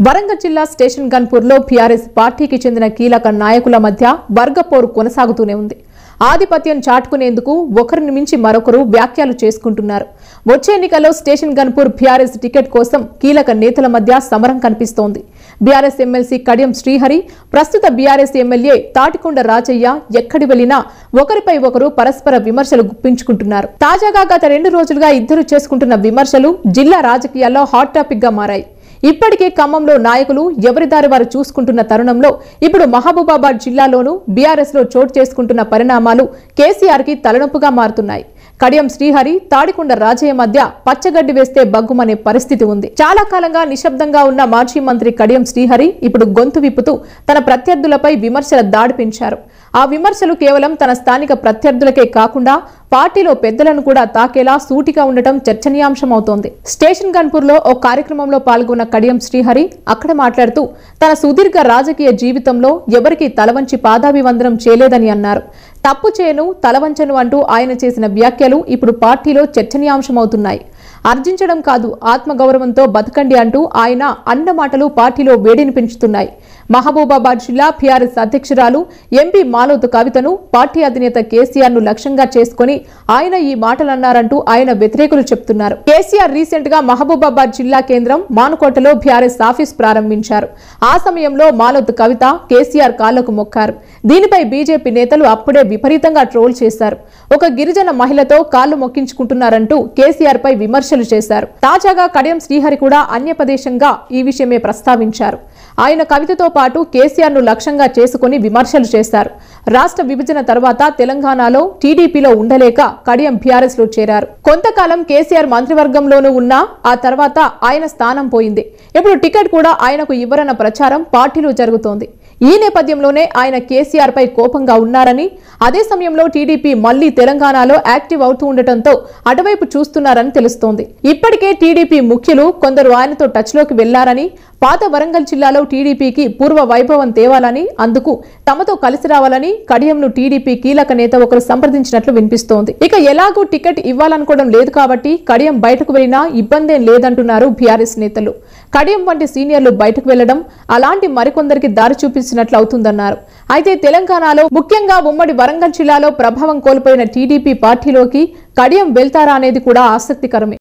వరంగల్ జిల్లా station గన్పూర్లో BRS పార్టీకి చెందిన కీలక నాయకుల మధ్య వర్గపోరు కొనసాగుతూనే ఉంది ఆధిపత్యం చాటుకునేందుకు ఒకరిని మించి మరొకరు వ్యాఖ్యలు చేసుకుంటున్నారు వచ్చే ఎన్నికల్లో స్టేషన్ గన్పూర్ బీఆర్ఎస్ టికెట్ కోసం కీలక నేతల మధ్య సమరం కనిపిస్తోంది బీఆర్ఎస్ ఎమ్మెల్సీ కడియం శ్రీహరి ప్రస్తుత బీఆర్ఎస్ ఎమ్మెల్యే తాటికొండ రాజయ్య ఎక్కడి వెళ్లినా ఒకరిపై ఒకరు పరస్పర విమర్శలు గుప్పించుకుంటున్నారు తాజాగా గత రెండు రోజులుగా ఇద్దరు చేసుకుంటున్న విమర్శలు జిల్లా రాజకీయాల్లో హాట్ టాపిక్ గా మారాయి ఇప్పటికే ఖమ్మంలో నాయకులు ఎవరి దారి వారు చూసుకుంటున్న తరుణంలో ఇప్పుడు మహబూబాబాద్ జిల్లాలోనూ బీఆర్ఎస్ లో చోటు చేసుకుంటున్న పరిణామాలు కేసీఆర్ కి తలనొప్పుగా మారుతున్నాయి కడియం శ్రీహరి తాడికొండ రాజయ్య మధ్య పచ్చగడ్డి వేస్తే బగ్గుమనే పరిస్థితి ఉంది చాలా కాలంగా నిశ్శబ్దంగా ఉన్న మాజీ మంత్రి కడియం శ్రీహరి ఇప్పుడు గొంతు విప్పుతూ తన ప్రత్యర్థులపై విమర్శల దాడి పెంచారు ఆ విమర్శలు కేవలం తన స్థానిక ప్రత్యర్థులకే కాకుండా పార్టీలో పెద్దలను కూడా తాకేలా సూటిగా ఉండటం చర్చనీయాంశమవుతోంది స్టేషన్ గన్పూర్లో ఓ కార్యక్రమంలో పాల్గొన్న కడియం శ్రీహరి అక్కడ మాట్లాడుతూ తన సుదీర్ఘ రాజకీయ జీవితంలో ఎవరికీ తలవంచి పాదాభివందనం చేయలేదని అన్నారు తప్పు చేయను తలవంచను అంటూ ఆయన చేసిన వ్యాఖ్యలు ఇప్పుడు పార్టీలో చర్చనీయాంశమవుతున్నాయి అర్జించడం కాదు ఆత్మగౌరవంతో బతకండి అంటూ ఆయన అన్న మాటలు పార్టీలో వేడిని పెంచుతున్నాయి మహబూబాబాద్ జిల్లా బీఆర్ఎస్ అధ్యక్షురాలు ఎంపీ మాలోతు కవితను పార్టీ అధినేత కేసీఆర్ ను లక్ష్యంగా చేసుకుని ఆయన ఈ మాటలన్నారంటూ ఆయన వ్యతిరేకులు చెప్తున్నారు కేసీఆర్ రీసెంట్ గా మహబూబాబాద్ జిల్లా కేంద్రం మానుకోటలో బీఆర్ఎస్ ఆఫీస్ ప్రారంభించారు ఆ సమయంలో మాలోతు కవిత కేసీఆర్ కాళ్లకు మొక్కారు దీనిపై బీజేపీ నేతలు అప్పుడే విపరీతంగా ట్రోల్ చేశారు ఒక గిరిజన మహిళతో కాళ్లు మొక్కించుకుంటున్నారంటూ కేసీఆర్ పై విమర్శలు చేశారు తాజాగా కడియం శ్రీహరి కూడా అన్యపదేశంగా ఈ విషయమే ప్రస్తావించారు ఆయన కవితతో పాటు కేసీఆర్ ను లక్ష్యంగా చేసుకుని విమర్శలు చేశారు రాష్ట్ర విభజన తర్వాత తెలంగాణలో టీడీపీలో ఉండలేక కడియం బీఆర్ఎస్ లో చేరారు కొంతకాలం కేసీఆర్ మంత్రివర్గంలోనూ ఉన్నా ఆ తర్వాత ఆయన స్థానం పోయింది ఇప్పుడు టికెట్ కూడా ఆయనకు ఇవ్వరన్న ప్రచారం పార్టీలో జరుగుతోంది ఈ నేపథ్యంలోనే ఆయన కేసీఆర్ పై కోపంగా ఉన్నారని అదే సమయంలో టీడీపీ మళ్లీ తెలంగాణలో యాక్టివ్ అవుతూ ఉండటంతో అటువైపు చూస్తున్నారని తెలుస్తోంది ఇప్పటికే టీడీపీ ముఖ్యులు కొందరు ఆయనతో టచ్ లోకి వెళ్లారని పాత వరంగల్ జిల్లాలో టీడీపీకి పూర్వ వైభవం తేవాలని అందుకు తమతో కలిసి రావాలని కడియంను టీడీపీ కీలక నేత ఒకరు సంప్రదించినట్లు వినిపిస్తోంది ఇక ఎలాగూ టికెట్ ఇవ్వాలనుకోవడం లేదు కాబట్టి కడియం బయటకు వెళ్లినా ఇబ్బందేం లేదంటున్నారు బీఆర్ఎస్ నేతలు కడియం వంటి సీనియర్లు బయటకు వెళ్లడం అలాంటి మరికొందరికి దారి చూపించినట్లు అవుతుందన్నారు అయితే తెలంగాణలో ముఖ్యంగా ఉమ్మడి వరంగల్ జిల్లాలో ప్రభావం కోల్పోయిన టీడీపీ పార్టీలోకి కడియం వెళ్తారా అనేది కూడా ఆసక్తికరమే